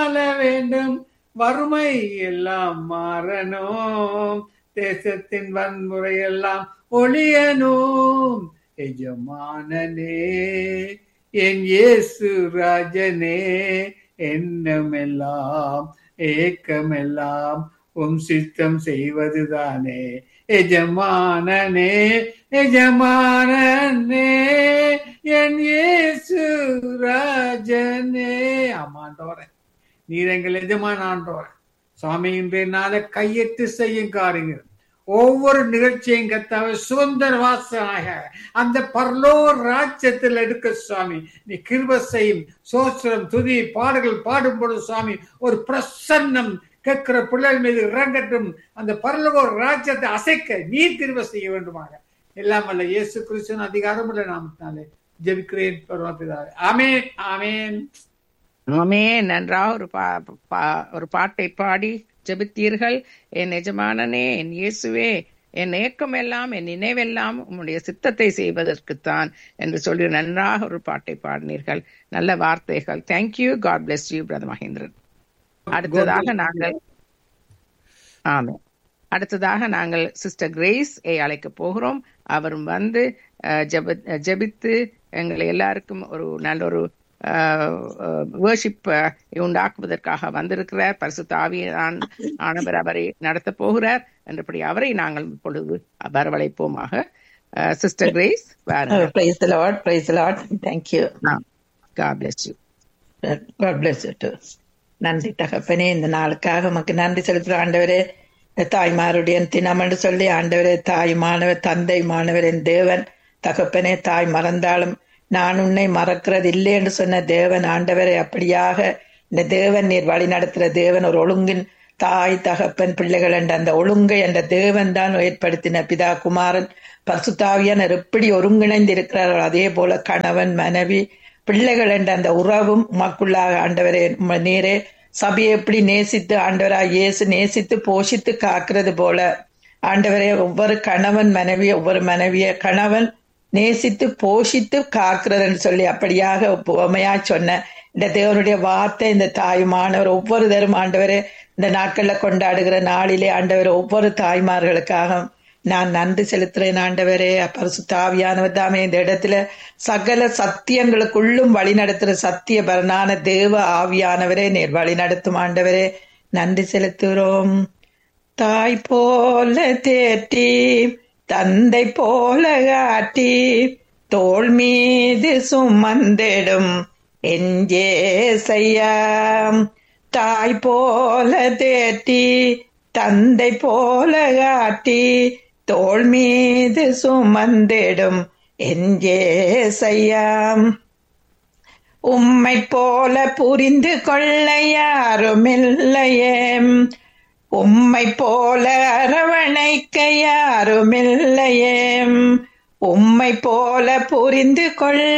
வாழ வேண்டும் வறுமை எல்லாம் மாறணும் தேசத்தின் வன்முறை எல்லாம் ஒளியனும் எஜமானனே என் இயேசு ராஜனே எண்ணமெல்லாம் ஏக்கமெல்லாம் உம் சித்தம் செய்வதுதானே எஜமானனே எஜமானனே என் இயேசு ராஜனே ஆமாண்டோர நீர் எங்கள் எஜமான ஆண்டோர சுவாமி இன்றைய நாளை கையெட்டு செய்யும் காரியங்கள் ஒவ்வொரு நிகழ்ச்சியும் கத்தாவை சுதந்திர வாசனாக அந்த பரலோர் ராஜ்யத்தில் எடுக்க சுவாமி நீ கிருப செய்யும் சோஸ்திரம் துதி பாடல்கள் பாடும் பொழுது சுவாமி ஒரு பிரசன்னம் கேட்கிற பிள்ளைகள் மீது இறங்கட்டும் அந்த பரலோர் ராஜ்யத்தை அசைக்க நீர் கிருப செய்ய வேண்டுமாக எல்லாம் அல்ல இயேசு கிறிஸ்துவின் அதிகாரம் உள்ள நாமத்தினாலே ஜெபிக்கிறேன் பரவாயில்லை ஆமேன் ஆமேன் ஆமே நன்றாக ஒரு பா பா- ஒரு பாட்டை பாடி ஜெபித்தீர்கள் என் எஜமானனே என் இயேசுவே என் ஏக்கமெல்லாம் என் நினைவெல்லாம் உம்முடைய சித்தத்தை செய்வதற்குத்தான் என்று சொல்லி நன்றாக ஒரு பாட்டை பாடினீர்கள் நல்ல வார்த்தைகள் thank you God bless you brother Mahendran அடுத்ததாக நாங்கள் ஆமே அடுத்ததாக நாங்கள் சிஸ்டர் கிரேஸ் ஏ அழைக்க போகிறோம் அவரும் வந்து அஹ், ஜெப ஜெபித்து எங்களை எல்லாருக்கும் ஒரு நல்ல ஒரு வேர்ஷிப் உண்டாக்குவதற்காக வந்திருக்கிறார் பரிசுத்த ஆவியான் ஆனவர் அவரை நடத்த போகிறார் என்றபடி அவரை நாங்கள் இப்பொழுது வரவழைப்போமாக சிஸ்டர் கிரேஸ் வேற praise the Lord, praise the Lord. Thank you. God bless you God bless you too. நன்றி தகப்பனே இந்த நாளுக்காக உமக்கு நன்றி செலுத்துற ஆண்டவரே இந்த தாய்மாருடைய தினம் என்று சொல்லி ஆண்டவரே தாய் மாணவர் தந்தை மாணவரின் தேவன் தகப்பனே தாய் மறந்தாலும் நான் உன்னை மறக்கிறது இல்லை என்று சொன்ன தேவன் ஆண்டவரை அப்படியாக இந்த தேவன் நீர் வழி நடத்துகிற தேவன் ஒரு ஒழுங்கின் தாய் தகப்பன் பிள்ளைகள் என்ற அந்த ஒழுங்கை என்ற தேவன் தான் ஏற்படுத்தின பிதா குமாரன் பரிசுத்தாவியானர் எப்படி ஒருங்கிணைந்து இருக்கிறார்கள் அதே போல கணவன் மனைவி பிள்ளைகள் என்ற அந்த உறவும் உமக்குள்ளாக ஆண்டவரே உம்மை நீரே சபையை எப்படி நேசித்து ஆண்டவரா இயேசு நேசித்து போஷித்து காக்கிறது போல ஆண்டவரே ஒவ்வொரு கணவன் மனைவி ஒவ்வொரு மனைவிய கணவன் நேசித்து போஷித்து காக்கிறதுன்னு சொல்லி அப்படியாக உவமையா சொன்ன இந்த தேவனுடைய வார்த்தை இந்த தாயுமானவர் ஒவ்வொரு தரும் ஆண்டவரே இந்த நாட்கள்ல கொண்டாடுகிற நாளிலே ஆண்டவர் ஒவ்வொரு தாய்மார்களுக்காக நான் நன்றி செலுத்துறேன் ஆண்டவரே பரிசுத்தாவியானவர் தாமே இந்த இடத்துல சகல சத்தியங்களுக்குள்ளும் வழி நடத்துற சத்திய பரனான தேவ ஆவியானவரே நீர் வழி நடத்தும் ஆண்டவரே நன்றி செலுத்துகிறோம் தாய் போல தேற்றி தந்தை போல காட்டி தோள் மீது சுமந்திடும் எஞ்சே செய்யாம் தாய் போல தேற்றி தந்தை போல காட்டி தோள் மீது சுமந்திடும் எஞ்சே செய்யாம் உம்மை போல புரிந்து கொள்ள யாருமில்லையே உம்மை போல அரவணைக்க யாருமில்லையே உம்மை போல புரிந்து கொள்ள